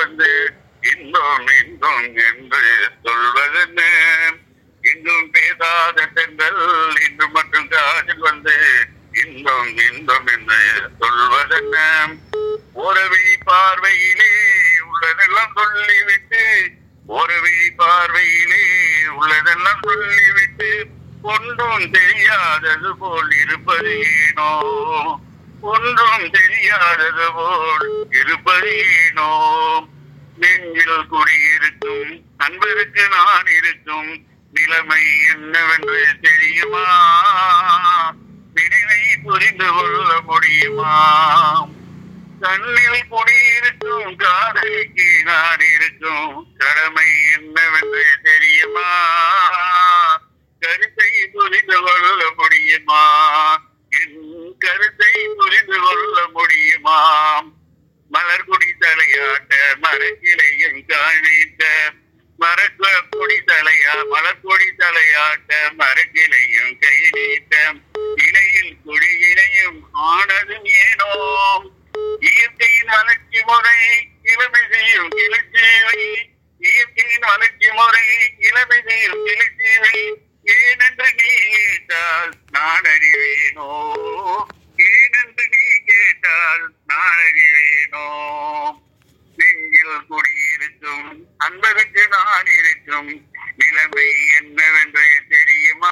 வந்து இன்பம் இன்பம் என்று சொல்வதென்ன எங்கும் பேசாத சென்றல் இன்று மட்டும் காதில் வந்து இன்பம் இன்பம் என்று சொல்வதென்ன ஒருவி பார்வையிலே உள்ளதெல்லாம் சொல்லிவிட்டு ஒருவி பார்வையிலே உள்ளதெல்லாம் சொல்லிவிட்டு ஒன்றும் தெரியாதது போல் இருப்பது ஏனோ ஒன்றும் தெரியாதது போல் இருப்பது ஏனோ நெஞ்சில் குடியிருக்கும் நண்பருக்கு நான் இருக்கும் நிலைமை என்னவென்று தெரியுமா நினைவை புரிந்து கொள்ள முடியுமா கண்ணில் குடியிருக்கும் காதலிக்கு நான் இருக்கும் கடமை என்னவென்று தெரியுமா கருத்தை புரிந்து கொள்ள முடியுமா என் கருத்தை புரிந்து கொள்ள முடியுமா மலர்குடி தலையாட்ட மரக்கிளையும் காணித்த மரக்க கொடி தலையா மலர்கொடி தலையாட்ட மரக்கிளையும் கை நீட்ட இலையில் கொடியினையும் ஆனதும் ஏனோ இயற்கையின் வளர்ச்சி முறை இளமை செய்யும் கிளர்ச்சிவை இயற்கையின் வளர்ச்சி முறை இளமை செய்யும் கிளர்ச்சிவை ஏனென்று நீ கேட்டால் நான் அறிவேனோ ஏனென்று நீ கேட்டால் நான் அறிவேனோ நெஞ்சில் குடியிருக்கும் அன்பருக்கு நான் இருக்கும் நிலைமை என்னவென்று தெரியுமா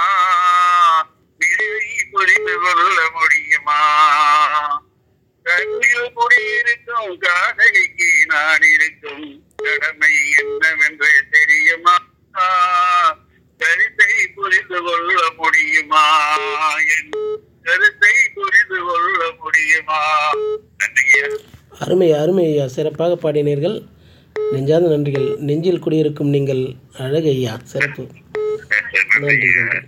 நிலைமை புரிந்து கொள்ள முடியுமா கண்ணில் குடியிருக்கும் காதலிக்கு நான் இருக்கும் கடமை என்னவென்று தெரியுமா கருத்தை புரிந்து கொள்ள முடியுமா என் கருத்தை புரிந்து கொள்ள முடியுமா நன்றியா அருமை அருமை ஐயா சிறப்பாக பாடினீர்கள் நெஞ்சார்ந்த நன்றிகள் நெஞ்சில் குடியிருக்கும் நீங்கள் அழகு ஐயா சிறப்பு நன்றி நன்றி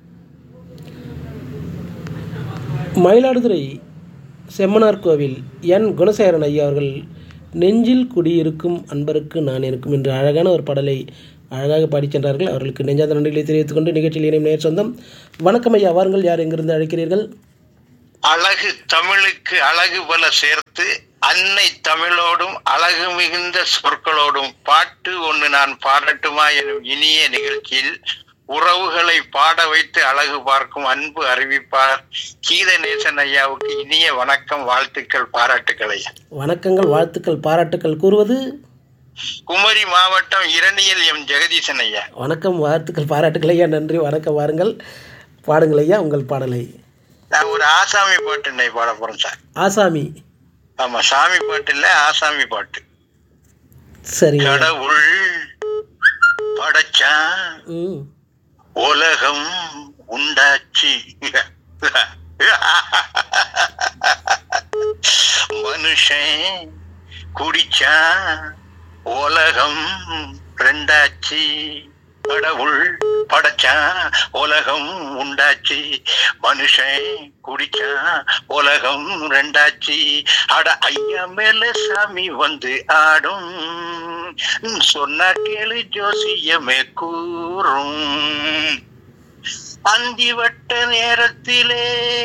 மயிலாடுதுறை செம்மனார் கோவில் என் குணசேகரன் ஐயா அவர்கள் நெஞ்சில் குடியிருக்கும் அன்பருக்கு நான் இருக்கும் என்று அழகான ஒரு பாடலை அழகாக பாடிச் சென்றார்கள் அவர்களுக்கு நெஞ்சாத நன்றிகளை தெரிவித்துக் கொண்டு நிகழ்ச்சியில் இணையும் நேர் சொந்தம் வணக்கம் ஐயா வாருங்கள் யார் எங்கிருந்து அழைக்கிறீர்கள் அழகு தமிழுக்கு அழகு பல சேர்த்து அன்னை தமிழோடும் அழகு மிகுந்த சொற்களோடும் பாட்டு ஒன்று நான் பாடட்டுமா எனும் இனிய நிகழ்ச்சியில் உறவுகளை பாட வைத்து அழகு பார்க்கும் அன்பு அறிவிப்பார் கீதநேசன் ஐயாவுக்கு இனிய வணக்கம் வாழ்த்துக்கள் பாராட்டுக்கள் ஐயா வணக்கங்கள் வாழ்த்துக்கள் பாராட்டுக்கள் கூறுவது குமரி மாவட்டம் இரணியல் எம் ஜெகதீசன் ஐயா வணக்கம் வாழ்த்துக்கள் பாராட்டுக்கள் ஐயா நன்றி வணக்கம் வாருங்கள் பாடுங்கள் ஐயா உங்கள் பாடலை நான் ஒரு ஆசாமி பாட்டு இன்னைக்கு பாட போறேன் சார் ஆசாமி ஆமா சாமி பாட்டு இல்ல ஆசாமி பாட்டு சரிங்க கடவுள் படைச்சான் ம் உலகம் உண்டாச்சு மனுஷன் குடிச்சான் உலகம் ரெண்டாச்சு கடவுள் படைச்சான் உலகம் உண்டாச்சு மனுஷன் குடிச்சான் உலகம் ரெண்டாச்சு அட ஐயா மேல சாமி வந்து ஆடும் சொன்னா கேளு ஜோசியமே கூறும் அந்திவட்ட நேரத்திலே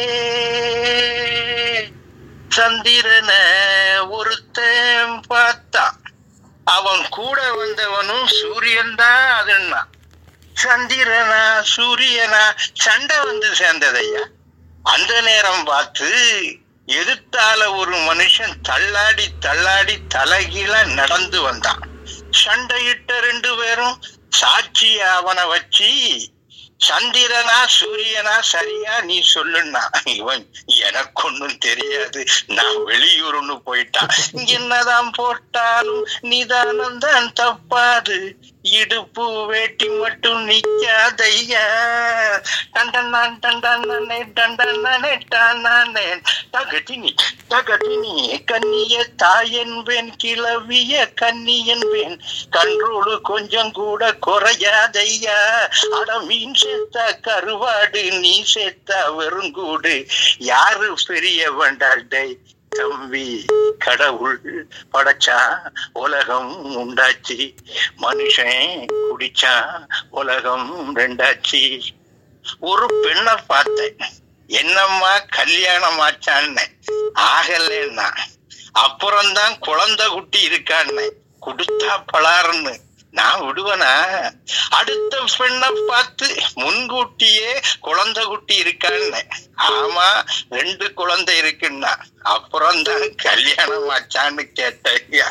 சந்திரன ஒருத்தன் பார்த்தான் அவன் கூட வந்தவனும் சூரியன் தான் அதுன்னா சந்திரனா சூரியனா சண்டை வந்து சேர்ந்ததையா அந்த நேரம் பார்த்து எதிர்த்தால ஒரு மனுஷன் தள்ளாடி தள்ளாடி தலைகீழ நடந்து வந்தான் சண்டையிட்ட ரெண்டு பேரும் சாட்சிய அவனை வச்சு சந்திரனா சூரியனா சரியா நீ சொல்லுன்னா இவன் எனக்கு ஒண்ணும் தெரியாது நான் வெளியூர்னு போயிட்டான் என்னதான் போட்டாலும் நிதானம் தான் தப்பாது இடுப்பு வேட்டி மட்டும் நிக்காதையா டண்டனான் டண்டனானே டண்டனானே டானானே தகதினி தகதினி கண்ணிய தாயன்பேன் கிளவிய கன்னி என்பேன் கண்ட்ரோலு கொஞ்சம் கூட குறையாதையா அட மீன் சேர்த்தா கருவாடு நீ சேர்த்தா வெறுங்கூடு யாரு பெரிய வேண்டாண்டை தம்பி கடவுள் படைச்சா உலகம் உண்டாச்சு மனுஷன் குடிச்சா உலகம் ரெண்டாச்சு ஒரு பெண்ணை பார்த்தேன் என்னம்மா கல்யாணம் ஆச்சான்னு ஆகலைன்னா அப்புறம்தான் குழந்தை குட்டி இருக்கான்னு கொடுத்தா பலாருன்னு நான் விடுவனா அடுத்த பெண்ணை பார்த்து முன்கூட்டியே குழந்தை குட்டி இருக்கான்னு ஆமா ரெண்டு குழந்தை இருக்குன்னா அப்புறம் தான் கல்யாணம் ஆச்சான்னு கேட்டேன்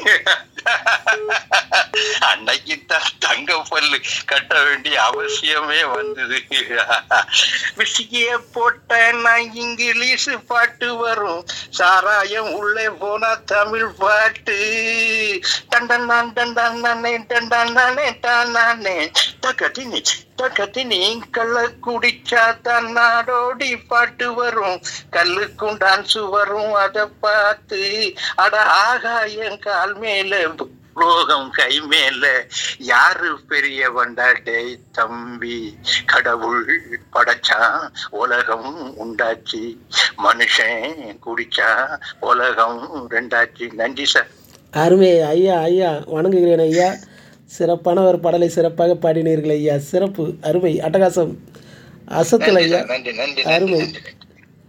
அன்னைக்கு தான் தங்க பல்லு கட்ட வேண்டிய அவசியமே வந்தது விசிகிய போட்டேன்னா இங்கிலீஷ் பாட்டு வரும் சாராயம் உள்ளே போனா தமிழ் பாட்டு டண்டனான் டண்டானே டண்டானே டானானே தக்கத்தினி தக்கத்தினி கள்ள குடிச்சா தான் நாடோடி பாட்டு வரும் கல்லுக்கும் வரும் அத பார்த்து அட ஆகாயம் கால் மேல லோகம் கை மேல யாரு பெரிய வண்டாடே தம்பி கடவுள் படைச்சான் உலகம் உண்டாச்சு மனுஷன் குடிச்சா உலகம் ரெண்டாச்சு நன்றி சார் அருமை ஐயா ஐயா வணங்குகிறேன் ஐயா சிறப்பான ஒரு பாடலை சிறப்பாக பாடினீர்கள் ஐயா சிறப்பு அருமை அட்டகாசம் அசத்தல் ஐயா நன்றி நன்றி அருமை. நன்றி நன்றி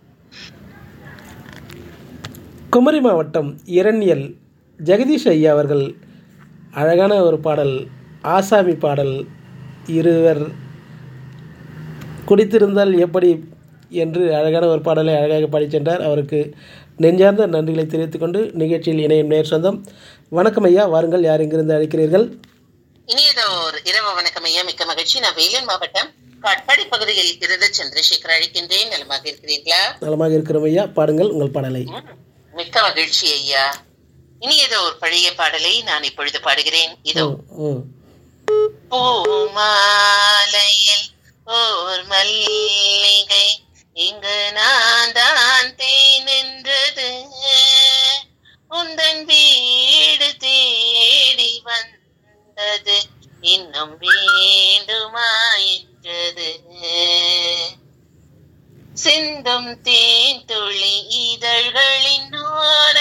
குமரி மாவட்டம் இரண்யல் ஜெகதீஷ் ஐயா அவர்கள் அழகான ஒரு பாடல் ஆசாமி பாடல் இருவர் குடித்திருந்தால் எப்படி என்று அழகான ஒரு பாடலை அழகாக பாடிச் சென்றார் அவருக்கு நெஞ்சார்ந்த நன்றிகளை தெரிவித்துக் கொண்டு நிகழ்ச்சியில் இணையும் நேர் சொந்தம் வணக்கம் ஐயா வாருங்கள் யார் எங்கிருந்து அழைக்கிறீர்கள் இனியதோர் இரவு வணக்கம் ஐயா மிக்க மகிழ்ச்சி நான் வேலூர் மாவட்டம் காட்பாடி பகுதியில் இருந்து சந்திரசேகர் அழைக்கின்றேன் நலமாக இருக்கிறீர்களா நலமாக இருக்கிறோம் ஐயா பாடுங்கள் உங்கள் பாடலை மிக்க மகிழ்ச்சி ஐயா இனியதோ ஒரு பழைய பாடலை நான் இப்பொழுது பாடுகிறேன் இதோ ம் பூமாலையில் ஓர் மல்லிகை இங்கு நான் தான் தேனின்றது உந்தன் வீடு தேடி வந்தது இன்னும் வேண்டுமா என்றது சிந்தும் தேன் துளி இதழ்களின் ஓர